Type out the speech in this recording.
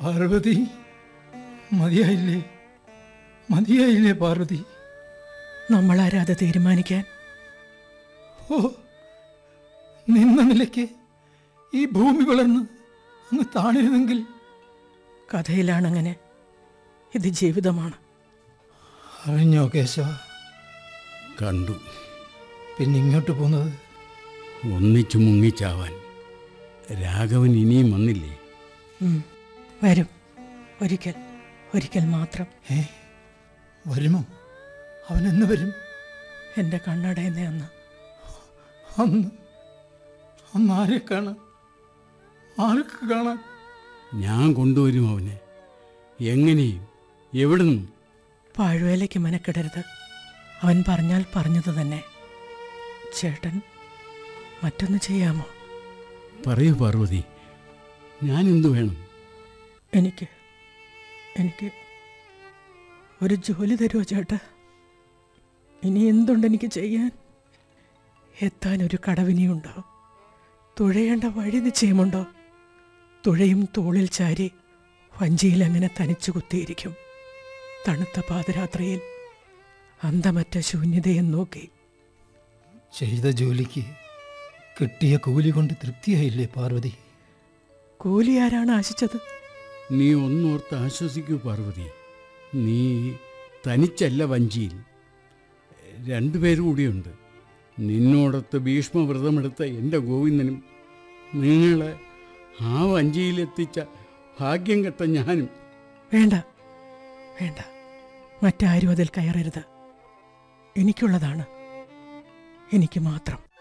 പാർവതി മതിയായില്ലേ മതിയായില്ലേ പാർവതി നമ്മളാരാത് തീരുമാനിക്കാൻ ഓ നിന്ന നിലയ്ക്ക് ഈ ഭൂമി വളർന്ന് അങ്ങ് താണിരുന്നെങ്കിൽ കഥയിലാണങ്ങനെ ഇത് ജീവിതമാണ് അറിഞ്ഞോ കേശവ കണ്ടു പിന്നെ ഇങ്ങോട്ട് പോന്നത് ഒന്നിച്ചു മുങ്ങിച്ചാവാൻ രാഘവൻ ഇനിയും വന്നില്ലേ ഉം, വരും ഒരിക്കൽ ഒരിക്കൽ മാത്രം ഏ വരുമോ അവൻ എന്ന് വരും എൻ്റെ കണ്ണടയുന്ന അന്ന് അന്ന് അന്ന് ആരെ കാണാൻ ആർക്ക് കാണാൻ ഞാൻ കൊണ്ടുവരും അവനെ എങ്ങനെയും എവിടുന്നും പാഴ്വേലയ്ക്ക് മെനക്കെടരുത് അവൻ പറഞ്ഞാൽ പറഞ്ഞത് തന്നെ ചേട്ടൻ മറ്റൊന്ന് ചെയ്യാമോ പറയൂ പാർവതി ഞാൻ എന്തു വേണം എനിക്ക് എനിക്ക് ഒരു ജോലി തരുമോ ചേട്ടാ ഇനി എന്തുണ്ട് എനിക്ക് ചെയ്യാൻ എത്താൻ ഒരു കടവിനിയുണ്ടോ തുഴയേണ്ട വഴി നിശ്ചയമുണ്ടോ തുഴയും തോളിൽ ചാരി വഞ്ചിയിൽ അങ്ങനെ തനിച്ചു കുത്തിയിരിക്കും തണുത്ത പാതിരാത്രിയിൽ അന്തമറ്റ ശൂന്യതയും നോക്കി ചെയ്ത ജോലിക്ക് കിട്ടിയ കൂലി കൊണ്ട് തൃപ്തിയായില്ലേ പാർവതി കൂലി ആരാണ് ആശിച്ചത് നീ ഒന്നോർത്ത് ആശ്വസിക്കൂ പാർവതി നീ തനിച്ചല്ല വഞ്ചിയിൽ രണ്ടുപേരും കൂടിയുണ്ട് നിന്നോടൊത്ത് ഭീഷ്മവ്രതമെടുത്ത എൻ്റെ ഗോവിന്ദനും നിങ്ങളെ ആ വഞ്ചിയിലെത്തിച്ച ഭാഗ്യം കെട്ട ഞാനും വേണ്ട വേണ്ട മറ്റാരും അതിൽ കയറരുത് എനിക്കുള്ളതാണ് എനിക്ക് മാത്രം